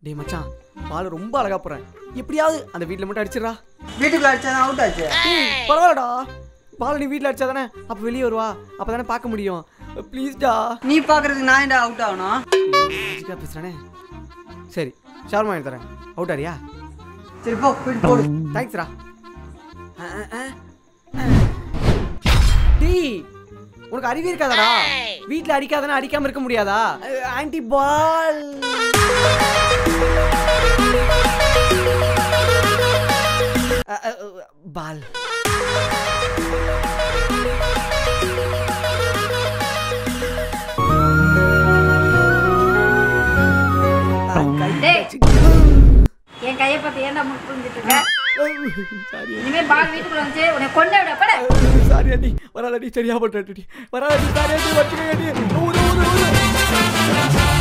டேய் மச்சான் பால் ரொம்ப அழகா போறேன் எப்படியாவது அந்த வீட்ல மட்டும் அடிச்சிடுறா வீட்டுக்குள்ள அடிச்சா அவுட் ஆச்சு ஏய், பரவாயில்லடா பால் நீ வீட்ல அடிச்சா தானே அப்ப வெளியே வருவா அப்பதானே பார்க்க முடியும் ப்ளீஸ்டா நீ பாக்குறதுக்கு நான் ஏன்டா அவுட் ஆகணும் லாஜிக்கா பேசுறானே சரி ஷவர்மா வாங்கி தரேன் அவுட் ஆரியா சரி போ போயிட்டு போடு தேங்க்ஸ்ரா டேய் உனக்கு அறிவு இருக்காதடா வீட்ல அடிக்காதனா அடிக்காம இருக்க முடியாதா ஆன்டி பால் பால் டேய். என் கையை பார்த்து ஏன்டா முட்டு புரிஞ்சிட்டு இருக்க சாரி இனிமே பால் வீட்டுக்குள்ள வந்து உன்னை கொண்டு விட பட சாரி அடி வராதடி சரியா போட்டு வராதடி சாரி அடி வச்சுக்கடி ஊரு ஊரு ஊரு